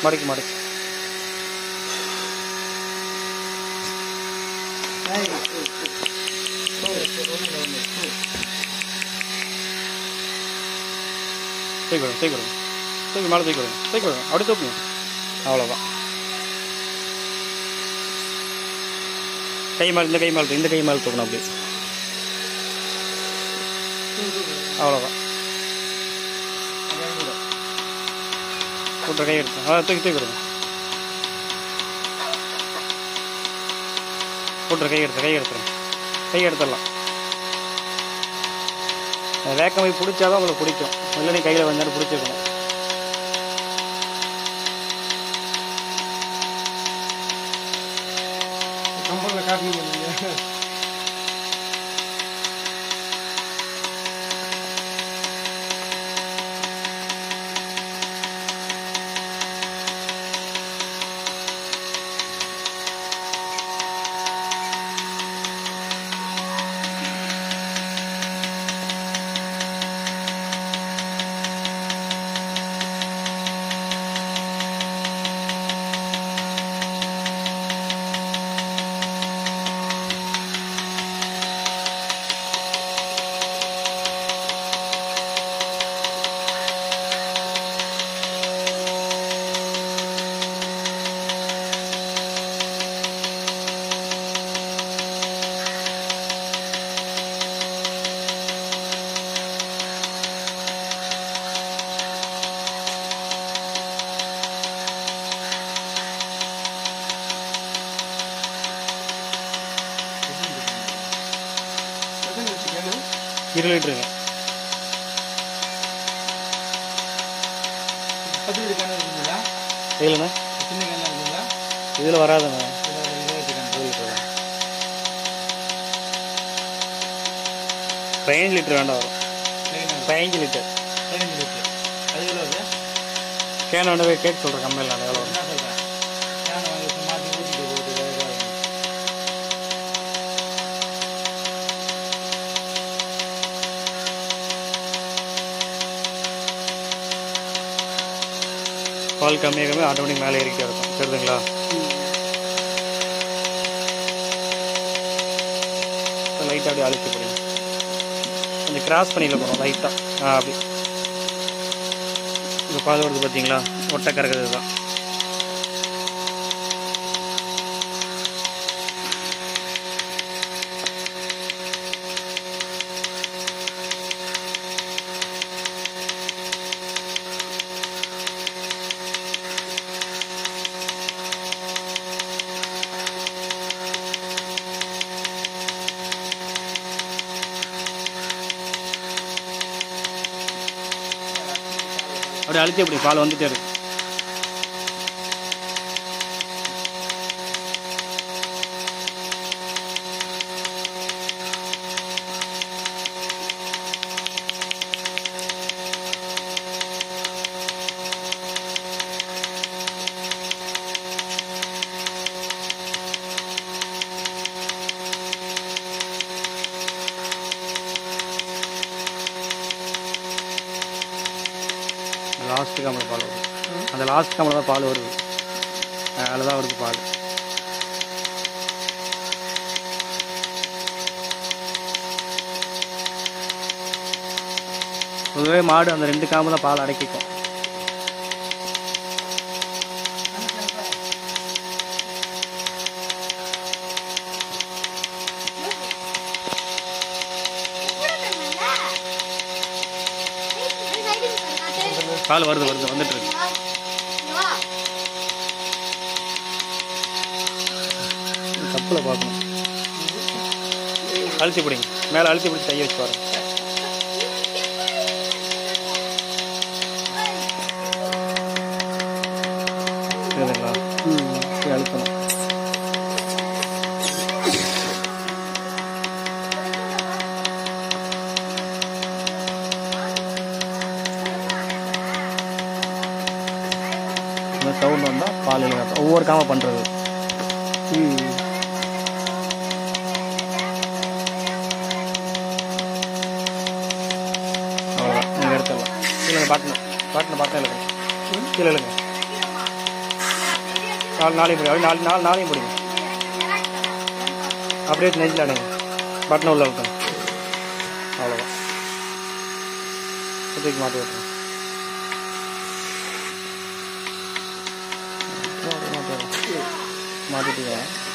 மடக்கி மடக்கி தூக்கி விடுங்க தூக்கி விடுங்க தூக்கி மேலே தூக்கி விடுங்க தூக்கி விடுங்க அப்படி தூக்குங்க அவ்வளோதான் கை மேலே இந்த கை மேலே தூக்கு, இந்த கை மேலே தூக்கணும் அப்படி அவ்வளோதான் கூட்டுற கை எடுத்து அதான் தூக்கி தூக்கி விடுங்க கூட்டுற கை எடுத்து கை எடுத்துருங்க கை எடுத்துடலாம் வேக்கம் போய் பிடிச்சாதான் உங்களுக்கு பிடிக்கும் இல்லை நீ கையில் கொஞ்ச நேரம் பிடிச்சிருக்கணும் கம்பெனியில் காட்டணும் நீங்கள் எத்தனை வச்சுக்கணும் இரு லிட்டருங்க பத்து லிட்டர் கேன் இருக்குங்களா இல்லைண்ணா சின்ன கேன் இருக்குங்களா இதில் வராதுண்ணா இருபது கேன் ஒரு லிட்டர் தான் பதினஞ்சு லிட்டர் வேண்டாம் வரும் பதினஞ்சு லிட்டர் பதினஞ்சு லிட்டர் அது எவ்வளோ வருது கேன் வேண்டாம் போய் கேட்டு சொல்கிறேன் கம்மியில் நான் எவ்வளோ வரும் என்ன சொல்கிறேன் கேன் வாங்கி வச்சு மாற்றி ஊற்றிட்டு போட்டு வேறு வேறு பால் கம்மியாக கம்மி ஆட்டோமேட்டிக் மேலே ஏறிக்கிட்டே இருக்கும் தெரியுதுங்களா லைட்டாக அப்படியே அழுத்தி போடுங்க கொஞ்சம் கிராஸ் பண்ணியில் போகிறோம் லைட்டாக ஆ அப்படி இந்த பால் வருது பார்த்தீங்களா ஒட்டை கறக்கிறது தான் அப்படியே அழுத்தி அப்படி பால் வந்துட்டே இருக்கு லாஸ்ட்டு கம்மல பால் வருது அந்த லாஸ்ட் கம்மல தான் பால் வருது அதில் தான் வருது பால் பொதுவே மாடு அந்த ரெண்டு காம்பு தான் பால் அடக்கிக்கும் பால் வருது வருது வந்துட்டு இருக்கு கப்பில் பார்க்கணும் அழுத்தி பிடிங்க மேலே அழுத்தி பிடிச்சி கையை வச்சு பாருங்க புரியுதுங்களா இப்படி அழுத்தணும் இந்த சவுண்ட் வந்தால் பால் இல்லைங்க ஒவ்வொரு காம பண்ணுறது அவ்வளோதான் நீங்கள் எடுத்துடலாம் கீழே பாட்டில் பாட்டில் பாட்டில் எழுதுங்க கீழே எழுதுங்க நாலு நாளையும் பிடி அப்படியே நாலு நாலு நாளையும் பிடிங்க அப்படியே நெஞ்சில் அடைங்க பட்டனை உள்ள விட்டுங்க அவ்வளோதான் சுற்றிக்கு மாட்டி விட்டுருங்க மாட்டி விட்டுருங்க மாட்டிட்டீங்க